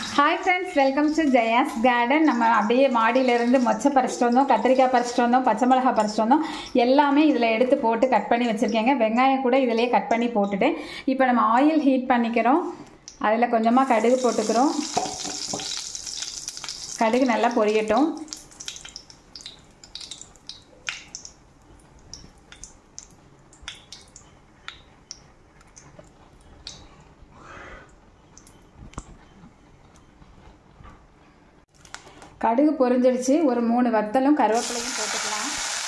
hi friends welcome to Jaya's garden நம்ம அப்படியே மாடியிலேருந்து மொச்சை பறிச்சிட்டு வந்தோம் கத்திரிக்காய் பறிச்சிட்டு வந்தோம் பச்சை மிளகாய் பறிச்சிட்டு வந்தோம் எல்லாமே இதில் எடுத்து போட்டு கட் பண்ணி வச்சுருக்கேங்க வெங்காயம் கூட இதிலேயே கட் பண்ணி போட்டுட்டேன் இப்போ நம்ம ஆயில் ஹீட் பண்ணிக்கிறோம் அதில் கொஞ்சமாக கடுகு போட்டுக்கிறோம் கடுகு நல்லா பொரியட்டும் கடுகு பொரிஞ்சிடுச்சு ஒரு மூணு வத்தலும் கருவேப்பிலையும் போட்டுக்கலாம்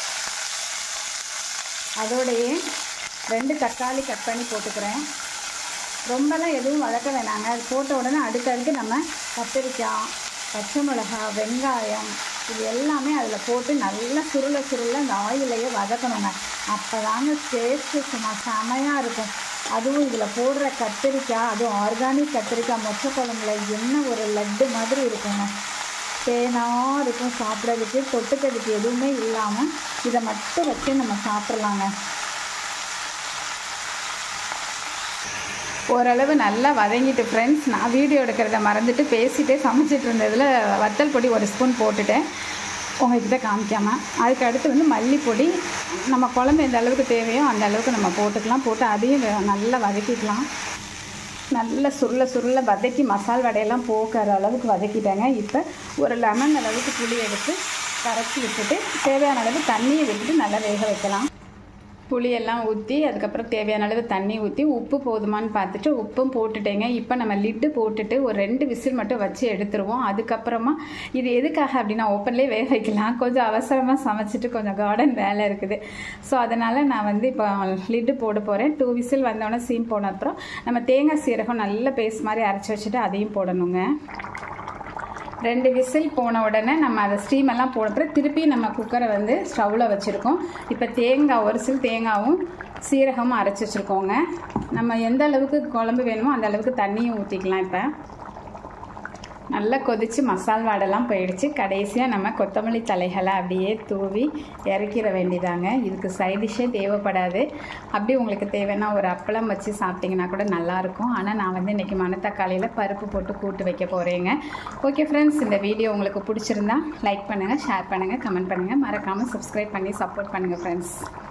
அதோடையே ரெண்டு தக்காளி கட் பண்ணி போட்டுக்கிறேன் ரொம்பலாம் எதுவும் வதக்க வேணாங்க அது போட்ட உடனே அடுத்தடுத்து நம்ம கத்திரிக்காய் பச்சை மிளகா வெங்காயம் இது எல்லாமே அதில் போட்டு நல்லா சுருள சுருள அந்த ஆயிலையே வதக்கணுங்க அப்போ தாங்க டேஸ்ட்டு சும்மா செமையாக இருக்கும் அதுவும் இதில் போடுற கத்திரிக்காய் அதுவும் ஆர்கானிக் கத்திரிக்காய் மொச்சை குழம்புல என்ன ஒரு லட்டு மாதிரி இருக்குங்க தேனாக இருக்கும் சாப்பிட்றதுக்கு தொட்டுக்கிறதுக்கு எதுவுமே இல்லாமல் இதை மட்டும் வச்சு நம்ம சாப்பிட்லாங்க ஓரளவு நல்லா வதங்கிட்டு ஃப்ரெண்ட்ஸ் நான் வீடியோ எடுக்கிறத மறந்துட்டு பேசிகிட்டே சமைச்சிட்டு இருந்ததில் வத்தல் பொடி ஒரு ஸ்பூன் போட்டுட்டேன் உங்கள்கிட்ட காமிக்காமல் அதுக்கு அடுத்து வந்து மல்லிப்பொடி நம்ம குழம்பு எந்த அளவுக்கு தேவையோ அந்த அளவுக்கு நம்ம போட்டுக்கலாம் போட்டு அதையும் நல்லா வதக்கிக்கலாம் நல்ல சுருள சுருள வதக்கி மசால் வடையெல்லாம் போக்குற அளவுக்கு வதக்கிட்டேங்க இப்போ ஒரு லெமன் அளவுக்கு புளி எடுத்து கரைச்சி விட்டுட்டு தேவையான அளவு தண்ணியை விட்டுட்டு நல்லா வேக வைக்கலாம் புளியெல்லாம் ஊற்றி அதுக்கப்புறம் தேவையான அளவு தண்ணி ஊற்றி உப்பு போதுமான்னு பார்த்துட்டு உப்பும் போட்டுட்டேங்க இப்போ நம்ம லிட்டு போட்டுட்டு ஒரு ரெண்டு விசில் மட்டும் வச்சு எடுத்துருவோம் அதுக்கப்புறமா இது எதுக்காக அப்படின்னா ஓப்பன்லேயே வேக வைக்கலாம் கொஞ்சம் அவசரமாக சமைச்சிட்டு கொஞ்சம் கார்டன் வேலை இருக்குது ஸோ அதனால் நான் வந்து இப்போ லிட்டு போட போகிறேன் டூ விசில் வந்தோடனே சீன் போன அப்புறம் நம்ம தேங்காய் சீரகம் நல்ல பேஸ்ட் மாதிரி அரைச்சி வச்சுட்டு அதையும் போடணுங்க ரெண்டு விசில் போன உடனே நம்ம அதை ஸ்டீம் எல்லாம் போடுற திருப்பி நம்ம குக்கரை வந்து ஸ்டவ்வில் வச்சுருக்கோம் இப்போ தேங்காய் ஒரு சில தேங்காயும் சீரகமும் அரைச்சி வச்சுருக்கோங்க நம்ம எந்த அளவுக்கு குழம்பு வேணுமோ அந்த அளவுக்கு தண்ணியும் ஊற்றிக்கலாம் இப்போ நல்லா கொதித்து மசால் வாடெல்லாம் போயிடுச்சு கடைசியாக நம்ம கொத்தமல்லி தலைகளை அப்படியே தூவி இறக்கிற வேண்டியதாங்க இதுக்கு சைடிஷ்ஷே தேவைப்படாது அப்படி உங்களுக்கு தேவைன்னா ஒரு அப்பளம் வச்சு சாப்பிட்டிங்கன்னா கூட நல்லாயிருக்கும் ஆனால் நான் வந்து இன்றைக்கி மணத்தக்காளியில் பருப்பு போட்டு கூட்டு வைக்க போகிறேங்க ஓகே ஃப்ரெண்ட்ஸ் இந்த வீடியோ உங்களுக்கு பிடிச்சிருந்தா லைக் பண்ணுங்கள் ஷேர் பண்ணுங்கள் கமெண்ட் பண்ணுங்கள் மறக்காமல் சப்ஸ்கிரைப் பண்ணி சப்போர்ட் பண்ணுங்கள் ஃப்ரெண்ட்ஸ்